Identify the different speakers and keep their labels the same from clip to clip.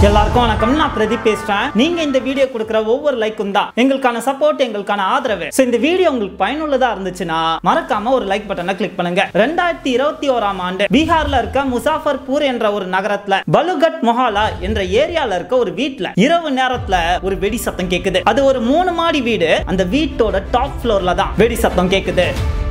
Speaker 1: எல்லாருக்கும் வணக்கம் நான் பிரதீப் பேசுறேன் நீங்க இந்த வீடியோ கொடுக்குற ஒவ்வொரு லைக்கும் தான் எங்களுக்கான சப்போர்ட் எங்களுக்கான ஆதரவு So, இந்த வீடியோ உங்களுக்கு பயனுள்ளதா இருந்துச்சுன்னா மறக்காம ஒரு லைக் பட்டனை கிளிக் பண்ணுங்க ரெண்டாயிரத்தி இருபத்தி ஓராம் ஆண்டு பீகார்ல இருக்க முசாஃபர்பூர் என்ற ஒரு நகரத்துல பலுகட் மொஹாலா என்ற ஏரியால இருக்க ஒரு வீட்ல இரவு நேரத்துல ஒரு வெடி சத்தம் கேக்குது அது ஒரு மூணு மாடி வீடு அந்த வீட்டோட டாப் ஃப்ளோர்ல தான் வெடி சத்தம் கேக்குது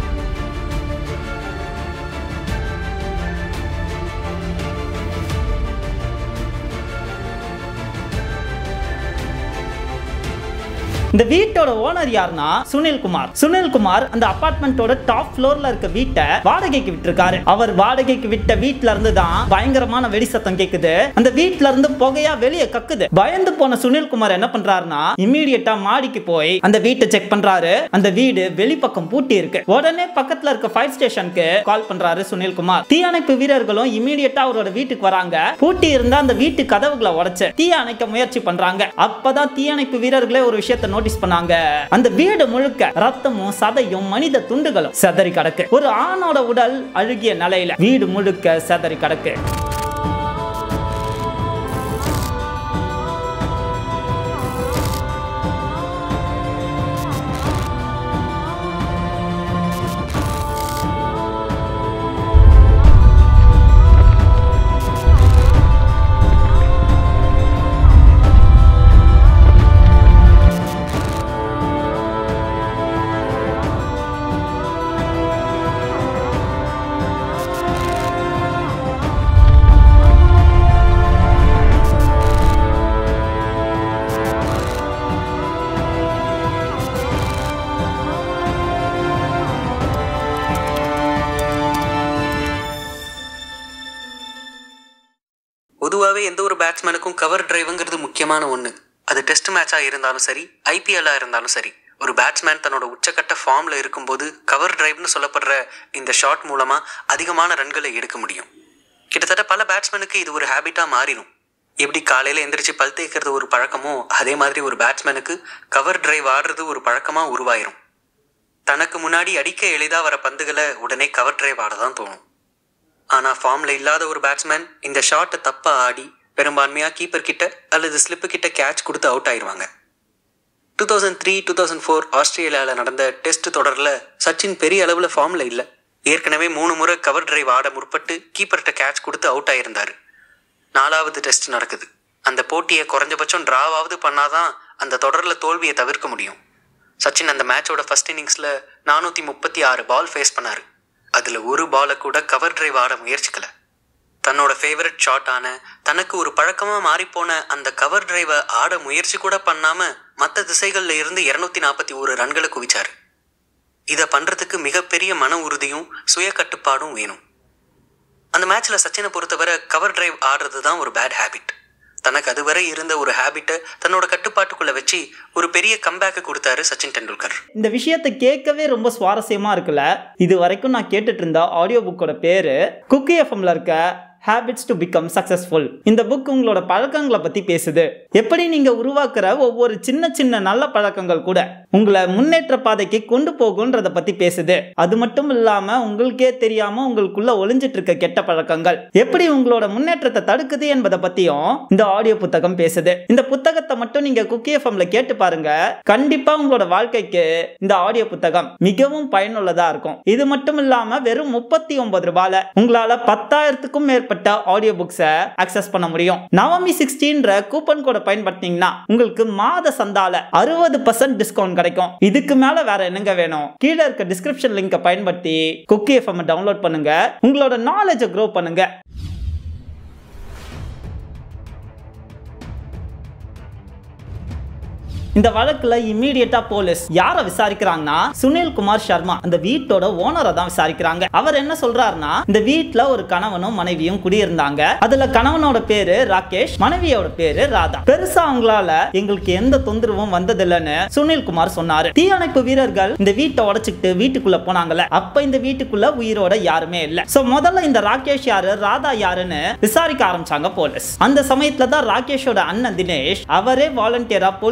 Speaker 1: இந்த வீட்டோட ஓனர் யாருன்னா சுனில் குமார் சுனில் குமார் அந்த அபார்ட்மெண்ட்டோட டாப் ஃப்ளோர்ல இருக்க வீட்டை வாடகைக்கு விட்டிருக்காரு அவர் வாடகைக்கு விட்ட வீட்ல இருந்து தான் பயங்கரமான வெடி சத்தம் கேக்குது அந்த வீட்ல இருந்து புகையா வெளியே கக்குது பயந்து போன சுனில் குமார் என்ன பண்றாருன்னா இம்மீடியட்டா மாடிக்கு போய் அந்த வீட்டை செக் பண்றாரு அந்த வீடு வெளிப்பக்கம் பூட்டி இருக்கு உடனே பக்கத்துல இருக்க ஃபயர் ஸ்டேஷனுக்கு கால் பண்றாரு சுனில் குமார் தீயணைப்பு வீரர்களும் இம்மீடியட்டா அவரோட வீட்டுக்கு வராங்க பூட்டி இருந்த அந்த வீட்டு கதவுகளை உடைச்சு தீ அணைக்க முயற்சி பண்றாங்க அப்பதான் தீயணைப்பு வீரர்களே ஒரு விஷயத்தை நோட்டீஸ் பண்ணாங்க அந்த வீடு முழுக்க ரத்தமும் சதையும் மனித துண்டுகளும் செதறி கிடக்கு ஒரு ஆணோட உடல் அழுகிய நிலையில வீடு முழுக்க செதறி கிடக்கு
Speaker 2: பொதுவாகவே எந்த ஒரு பேட்ஸ்மேனுக்கும் கவர் டிரைவுங்கிறது முக்கியமான ஒன்று அது டெஸ்ட் மேட்சாக இருந்தாலும் சரி ஐபிஎல்லாக இருந்தாலும் சரி ஒரு பேட்ஸ்மேன் தன்னோட உச்சக்கட்ட ஃபார்மில் இருக்கும்போது கவர் டிரைவ்னு சொல்லப்படுற இந்த ஷாட் மூலமாக அதிகமான ரன்களை எடுக்க முடியும் கிட்டத்தட்ட பல பேட்ஸ்மேனுக்கு இது ஒரு ஹேபிட்டாக மாறிடும் எப்படி காலையில் எந்திரிச்சு பல் தேய்க்கிறது ஒரு பழக்கமோ அதே மாதிரி ஒரு பேட்ஸ்மேனுக்கு கவர் டிரைவ் ஆடுறது ஒரு பழக்கமாக உருவாயிரும் தனக்கு முன்னாடி அடிக்க எளிதாக வர பந்துகளை உடனே கவர் டிரைவ் ஆட தான் தோணும் ஆனால் ஃபார்மில் இல்லாத ஒரு பேட்ஸ்மேன் இந்த ஷாட்டை தப்பாக ஆடி பெரும்பான்மையாக கீப்பர் கிட்ட அல்லது ஸ்லிப்பு கிட்ட கேட்ச் கொடுத்து அவுட் ஆயிடுவாங்க two thousand three two thousand four ஆஸ்திரேலியாவில் நடந்த டெஸ்ட் தொடரில் சச்சின் பெரிய அளவில் ஃபார்மில் இல்லை ஏற்கனவே மூணு முறை கவர் டிரைவ் ஆட முற்பட்டு கீப்பர்கிட்ட கேட்ச் கொடுத்து அவுட் ஆயிருந்தார் நாலாவது டெஸ்ட் நடக்குது அந்த போட்டியை குறைஞ்சபட்சம் டிராவாவது பண்ணாதான் அந்த தொடரில் தோல்வியை தவிர்க்க முடியும் சச்சின் அந்த மேட்சோட ஃபர்ஸ்ட் இன்னிங்ஸில் நானூற்றி முப்பத்தி ஆறு பால் ஃபேஸ் பண்ணார் அதில் ஒரு பாலை கூட கவர் டிரைவ் ஆட முயற்சிக்கல தன்னோட ஃபேவரட் ஷாட்டான தனக்கு ஒரு பழக்கமாக மாறிப்போன அந்த கவர் டிரைவை ஆட முயற்சி கூட பண்ணாமல் மற்ற திசைகளில் இருந்து இரநூத்தி நாற்பத்தி ஒரு ரன்களை குவிச்சார் இதை பண்ணுறதுக்கு மிகப்பெரிய மன உறுதியும் சுய கட்டுப்பாடும் வேணும் அந்த மேட்ச்சில் சச்சினை பொறுத்தவரை கவர் டிரைவ் ஆடுறது தான் ஒரு பேட் ஹேபிட் தனக்கு அதுவரை இருந்த ஒரு ஹேபிட்டை தன்னோட கட்டுப்பாட்டுக்குள்ளே வச்சு ஒரு பெரிய கம்பேக்கை கொடுத்தாரு சச்சின் டெண்டுல்கர்
Speaker 1: இந்த விஷயத்தை கேட்கவே ரொம்ப சுவாரஸ்யமா இருக்குல்ல இது வரைக்கும் நான் கேட்டுட்டு இருந்த ஆடியோ புக்கோட பேரு குக்கி எஃப்எம்ல இருக்க ஹேபிட்ஸ் டு பிகம் சக்சஸ்ஃபுல் இந்த புக் உங்களோட பழக்கங்களை பத்தி பேசுது எப்படி நீங்க உருவாக்குற ஒவ்வொரு சின்ன சின்ன நல்ல பழக்கங்கள் கூட உங்களை முன்னேற்ற பாதைக்கு கொண்டு போகுன்றத பத்தி பேசுது அது மட்டும் இல்லாம உங்களுக்கே தெரியாம உங்களுக்குள்ள ஒளிஞ்சிட்டு இருக்க கெட்ட பழக்கங்கள் எப்படி உங்களோட முன்னேற்றத்தை தடுக்குது என்பதை பத்தியும் இந்த ஆடியோ புத்தகம் பேசுது இந்த புத்தகத்தை மட்டும் நீங்க குக்கி எஃப்எம்ல கேட்டு பாருங்க கண்டிப்பா உங்களோட வாழ்க்கைக்கு இந்த ஆடியோ புத்தகம் மிகவும் பயனுள்ளதா இருக்கும் இது மட்டும் இல்லாம வெறும் முப்பத்தி ஒன்பது ரூபாயில உங்களால பத்தாயிரத்துக்கும் மேற்பட்ட ஆடியோ புக்ஸை அக்சஸ் பண்ண முடியும் நவமி சிக்ஸ்டீன்ற கூப்பன் கோடை பயன்படுத்தினீங்கன்னா உங்களுக்கு மாத சந்தால அறுபது பர்சன்ட் டிஸ்கவுண்ட் கிடைக்கும் இதுக்கு மேல வேற என்னங்க வேணும் கீழே இருக்க டிஸ்கிரிப்ஷன் லிங்கை பயன்படுத்தி குக்கி எஃப்எம் டவுன்லோட் பண்ணுங்க உங்களோட நாலேஜை க்ரோ பண்ணுங்க இந்த வழக்குல இம்மீடியட்டா போலீஸ் யாரை விசாரிக்கிறாங்கன்னா சுனில் குமார் சர்மா அந்த வீட்டோட ஓனரை தான் விசாரிக்கிறாங்க அவர் என்ன சொல்றாருன்னா இந்த வீட்ல ஒரு கணவனும் மனைவியும் குடியிருந்தாங்க அதுல கணவனோட பேரு ராகேஷ் மனைவியோட பேரு ராதா பெருசா அவங்களால எங்களுக்கு எந்த தொந்தரவும் வந்ததில்லைன்னு சுனில் குமார் சொன்னாரு தீயணைப்பு வீரர்கள் இந்த வீட்டை உடைச்சிட்டு வீட்டுக்குள்ள போனாங்கல்ல அப்ப இந்த வீட்டுக்குள்ள உயிரோட யாருமே இல்ல சோ முதல்ல இந்த ராகேஷ் யாரு ராதா யாருன்னு விசாரிக்க ஆரம்பிச்சாங்க போலீஸ் அந்த சமயத்துல தான் ராகேஷோட அண்ணன் தினேஷ் அவரே வாலண்டியரா போலீஸ் ஸ்டேஷன்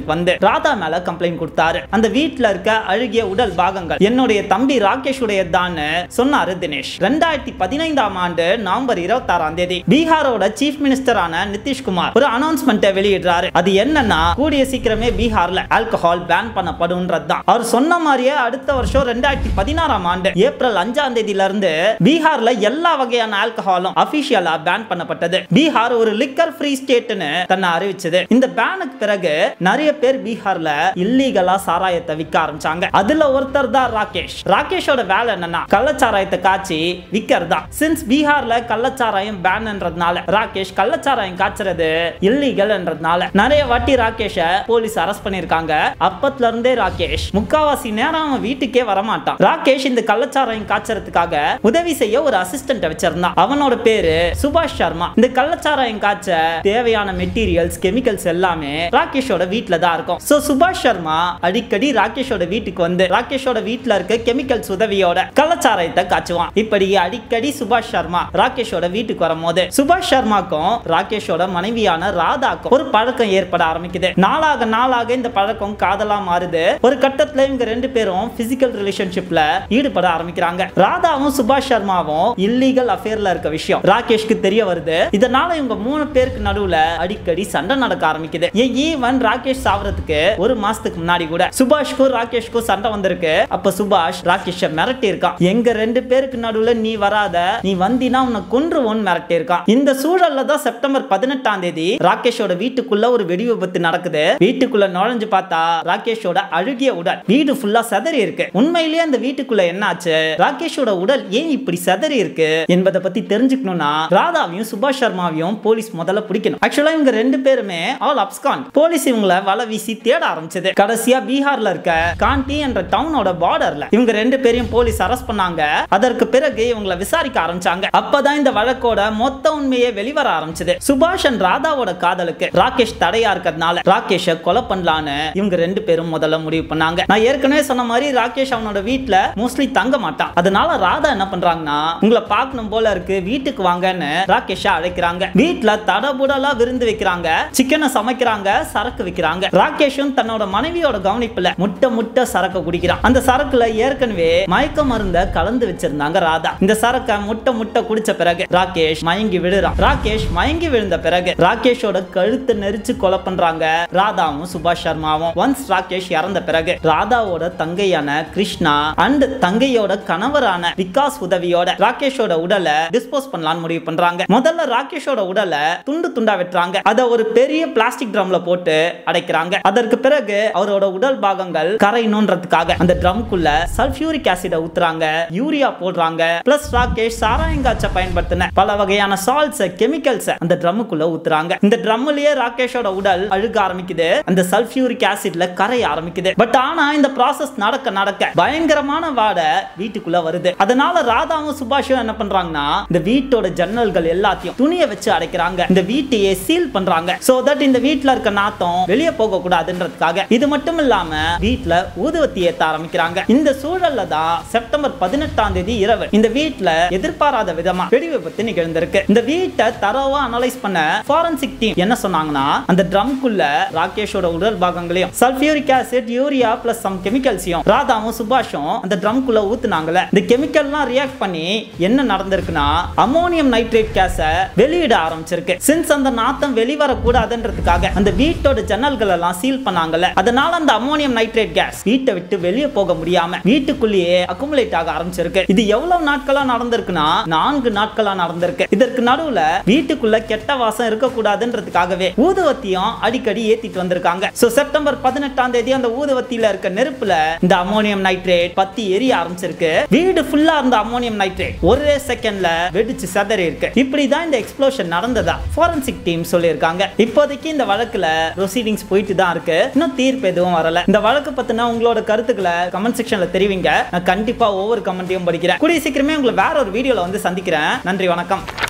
Speaker 1: ஸ்டேஷனுக்கு வந்து ராதா மேல கம்ப்ளைண்ட் கொடுத்தாரு அந்த வீட்ல இருக்க அழுகிய உடல் பாகங்கள் என்னுடைய தம்பி ராகேஷ் உடையதான்னு சொன்னாரு தினேஷ் ரெண்டாயிரத்தி பதினைந்தாம் ஆண்டு நவம்பர் இருபத்தி ஆறாம் தேதி பீகாரோட சீஃப் மினிஸ்டரான நிதிஷ்குமார் ஒரு அனௌன்ஸ்மெண்ட்டை வெளியிடுறாரு அது என்னன்னா கூடிய சீக்கிரமே பீகார்ல ஆல்கஹால் பேன் பண்ணப்படும்ன்றது தான் அவர் சொன்ன மாதிரியே அடுத்த வருஷம் ரெண்டாயிரத்தி பதினாறாம் ஆண்டு ஏப்ரல் அஞ்சாம் தேதியில இருந்து பீகார்ல எல்லா வகையான ஆல்கஹாலும் அபிஷியலா பேன் பண்ணப்பட்டது பீகார் ஒரு லிக்கர் ஃப்ரீ ஸ்டேட்னு தன்னை அறிவிச்சது இந்த பேனுக்கு பிறகு நிறைய பேர் பீகார்ல இல்லீகலா சாராயத்தை விற்க ஆரம்பிச்சாங்க அதுல ஒருத்தர் தான் ராகேஷ் ராகேஷோட வேலை என்னன்னா கள்ளச்சாராயத்தை காய்ச்சி விற்கிறதா சின்ஸ் பீகார்ல கள்ளச்சாராயம் பேன்ன்றதுனால ராகேஷ் கள்ளச்சாராயம் காய்ச்சறது இல்லீகல் என்றதுனால நிறைய வாட்டி ராகேஷ போலீஸ் அரெஸ்ட் பண்ணிருக்காங்க அப்பத்துல இருந்தே ராகேஷ் முக்காவாசி நேரம் அவன் வீட்டுக்கே வரமாட்டான் ராகேஷ் இந்த கள்ளச்சாராயம் காய்ச்சறதுக்காக உதவி செய்ய ஒரு அசிஸ்டன்ட் வச்சிருந்தான் அவனோட பேரு சுபாஷ் சர்மா இந்த கள்ளச்சாராயம் காய்ச்ச தேவையான மெட்டீரியல்ஸ் கெமிக்கல்ஸ் எல்லாமே ராகேஷோட வீட்ல தான் இருக்கும் சோ சுபாஷ் சர்மா அடிக்கடி ராகேஷோட வீட்டுக்கு வந்து ராகேஷோட வீட்ல இருக்க கெமிக்கல்ஸ் உதவியோட கள்ளச்சாராயத்தை காய்ச்சுவான் இப்படி அடிக்கடி சுபாஷ் சர்மா ராகேஷோட வீட்டுக்கு வரும்போது சுபாஷ் சர்மாக்கும் ராகேஷோட மனைவியான ராதாக்கும் ஒரு பழக்கம் ஏற்பட ஆரம்பிக்குது நாளாக நாளாக இந்த பழக்கம் காதலா மாறுது ஒரு கட்டத்துல இவங்க ரெண்டு பேரும் பிசிக்கல் ரிலேஷன்ஷிப்ல ஈடுபட ஆரம்பிக்கிறாங்க ராதாவும் சுபாஷ் சர்மாவும் இல்லீகல் அஃபேர்ல இருக்க விஷயம் ராகேஷ்க்கு தெரிய வருது இதனால இவங்க மூணு பேருக்கு நடுவுல அடிக்கடி சண்டை நடக்க ஆரம்பிக்குது ஈவன் ராகேஷ் சாவறதுக்கு ஒரு மாசத்துக்கு முன்னாடி கூட சுபாஷ்க்கும் ராகேஷ்க்கும் சண்டை வந்திருக்கு அப்ப சுபாஷ் ராகேஷ மிரட்டி இருக்கான் எங்க ரெண்டு பேருக்கு நடுவுல நீ வராத நீ வந்தினா உன்னை கொன்றுவோன்னு மிரட்டி இருக்கான் இந்த சூழல்ல தான் செப்டம்பர் பதினெட்டாம் தேதி ராகேஷோட வீட்டுக்குள்ள ஒரு வெடி விபத்து நடக்குது வீட்டுக்குள்ள நுழைஞ்சு பார்த்தா ராகேஷோட அழுகிய உடல் வீடு ஃபுல்லா செதறி இருக்கு உண்மையிலேயே அந்த வீட்டுக்குள்ள என்ன ஆச்சு ராகேஷோட உடல் ஏன் இப்படி செதறி இருக்கு என்பதை பத்தி தெரிஞ்சுக்கணும்னா ராதாவையும் சுபாஷ் சர்மாவையும் போலீஸ் முதல்ல பிடிக்கணும் ஆக்சுவலா இவங்க ரெண்டு பேருமே ஆல் அப்ஸ்கான் போலீஸ் இவங்கள வலை வீசி தேட ஆரம்பிச்சது கடைசியா பீகார்ல இருக்க காண்டி என்ற டவுனோட பார்டர்ல இவங்க ரெண்டு பேரையும் போலீஸ் அரெஸ்ட் பண்ணாங்க அதற்கு பிறகு இவங்கள விசாரிக்க ஆரம்பிச்சாங்க அப்பதான் இந்த வழக்கோட மொத்த உண்மையே வெளிவர ஆரம்பிச்சது சுபாஷ் அண்ட் ராதாவோட காதலுக்கு ராகேஷ் தடையா இருக்கிறதுனால ராகேஷ கொலை பண்ணலான்னு இவங்க ரெண்டு பேரும் முதல்ல முடிவு பண்ணாங்க நான் ஏற்கனவே சொன்ன மாதிரி ராகேஷ் அவனோட வீட்ல மோஸ்ட்லி தங்க மாட்டான் அதனால ராதா என்ன பண்றாங்கன்னா உங்களை பார்க்கணும் போல இருக்கு வீட்டுக்கு வாங்கன்னு ராகேஷ அழைக்கிறாங்க வீட்ல தடபுடலா விருந்து வைக்கிறாங்க சிக்கனை சமைக்கிறாங்க சரக்கு விக்கிறாங்க ராகேஷும் தன்னோட மனைவியோட கவனிப்புல முட்டை முட்டை சரக்கு குடிக்கிறான் அந்த சரக்குல ஏற்கனவே மயக்க மருந்த கலந்து வச்சிருந்தாங்க ராதா இந்த சரக்க முட்டை முட்டை குடிச்ச பிறகு ராகேஷ் மயங்கி விழுறான் ராகேஷ் மயங்கி விழுந்த பிறகு ராகேஷோட கழுத்தை நெரிச்சு கொலை பண்றாங்க ராதாவும் சுபாஷ் சர்மாவும் ஒன்ஸ் ராகேஷ் இறந்த பிறகு ராதாவோட தங்கையான கிருஷ்ணா அண்ட் தங்கையோட கணவரான விகாஸ் உதவியோட ராகேஷோட உடலை டிஸ்போஸ் பண்ணலாம்னு முடிவு பண்றாங்க முதல்ல ராகேஷோட உடலை துண்டு துண்டா வெட்டுறாங்க அதை ஒரு பெரிய பிளாஸ்டிக் ட்ரம்ல போட்டு அடைக்கிறாங்க அதற்கு பிறகு அவரோட உடல் பாகங்கள் கரையணுன்றதுக்காக அந்த ட்ரம்குள்ள சல்ஃபியூரிக் ஆசிட ஊத்துறாங்க யூரியா போடுறாங்க பிளஸ் ராகேஷ் சாராயங்காச்ச பயன்படுத்தின பல வகையான சால்ட்ஸ் கெமிக்கல்ஸ் அந்த ட்ரம்முக்குள்ள ஊத்துறாங்க இந்த ட்ரம்லயே ராகேஷோட உடல் அழுக ஆரம்பிக்குது அந்த சல்ஃபியூரிக் ஆசிட்ல கரைய ஆரம்பிக்குது பட் ஆனா இந்த ப்ராசஸ் நடக்க நடக்க பயங்கரமான வாடை வீட்டுக்குள்ள வருது அதனால ராதாவும் சுபாஷும் என்ன பண்றாங்கன்னா இந்த வீட்டோட ஜன்னல்கள் எல்லாத்தையும் துணியை வச்சு அடைக்கிறாங்க இந்த வீட்டையே சீல் பண்றாங்க சோ தட் இந்த வீட்ல இருக்க நாத்தம் வெளியே போக கூடாதுன்றதுக்காக இது மட்டும் இல்லாம வீட்ல ஊதுவத்தி ஏத்த ஆரம்பிக்கிறாங்க இந்த சூழல்ல தான் செப்டம்பர் பதினெட்டாம் தேதி இரவு இந்த வீட்ல எதிர்பாராத விதமா வெடி விபத்து நிகழ்ந்திருக்கு இந்த வீட்டை தரவா அனலைஸ் பண்ண ஃபாரன்சிக் டீம் என்ன சொன்னாங்கன்னா அந்த ட்ரம்குள்ள ராகேஷோட உடல் பாகங்களையும் sulphuric acid urea plus some கெமிக்கல்ஸையும் ராதாவும் சுபாஷும் அந்த ட்ரம்குள்ள ஊத்துனாங்கல்ல இந்த கெமிக்கல்லாம் ரியாக்ட் பண்ணி என்ன நடந்திருக்குன்னா அமோனியம் நைட்ரேட் கேஸ வெளியிட ஆரம்பிச்சிருக்கு சின்ஸ் அந்த நாத்தம் வெளிவர கூடாதுன்றதுக்காக அந்த வீட்டோட ஜன்னல்கள் எல்லாம் சீல் பண்ணாங்கல்ல அதனால அந்த அமோனியம் நைட்ரேட் கேஸ் வீட்டை விட்டு வெளியே போக முடியாம வீட்டுக்குள்ளேயே அக்குமுலேட் ஆக ஆரம்பிச்சிருக்கு இது எவ்வளவு நாட்களா நடந்திருக்குன்னா நான்கு நாட்களா நடந்திருக்கு இதற்கு நடுவுல வீட்டுக்குள்ள கெட்ட வாசம் இருக்க கூடாதுன்றதுக்காகவே ஊதுவத்தியும் அடிக்கடி ஏத்திட்டு வந்திருக்காங்க சோ செப்டம்பர் பதினெட்டாம் தேதி அந்த ஊதுவத்தியில இருக்க நெருப்புல இந்த அமோனியம் நைட்ரேட் பத்தி எரிய ஆரம்பிச்சிருக்கு வீடு ஃபுல்லா இருந்த அமோனியம் நைட்ரேட் ஒரே செகண்ட்ல வெடிச்சு செதறி இருக்கு இப்படிதான் இந்த எக்ஸ்ப்ளோஷன் நடந்ததா ஃபாரன்சிக் டீம் சொல்லியிருக்காங்க இப்போதைக்கு இந்த வழக்குல ப்ரொசீடிங்ஸ் போயிட்டு தான் இருக்கு இன்னும் தீர்ப்பு எதுவும் வரல இந்த வழக்கு பத்தின உங்களோட கருத்துக்களை கமெண்ட் செக்ஷன்ல தெரிவிங்க நான் கண்டிப்பா ஒவ்வொரு கமெண்ட்டையும் படிக்கிறேன் கூடிய சீக்கிரமே உங்களை வேற ஒரு வீடியோல வந்து சந்திக்கிறேன் நன்றி வணக்கம்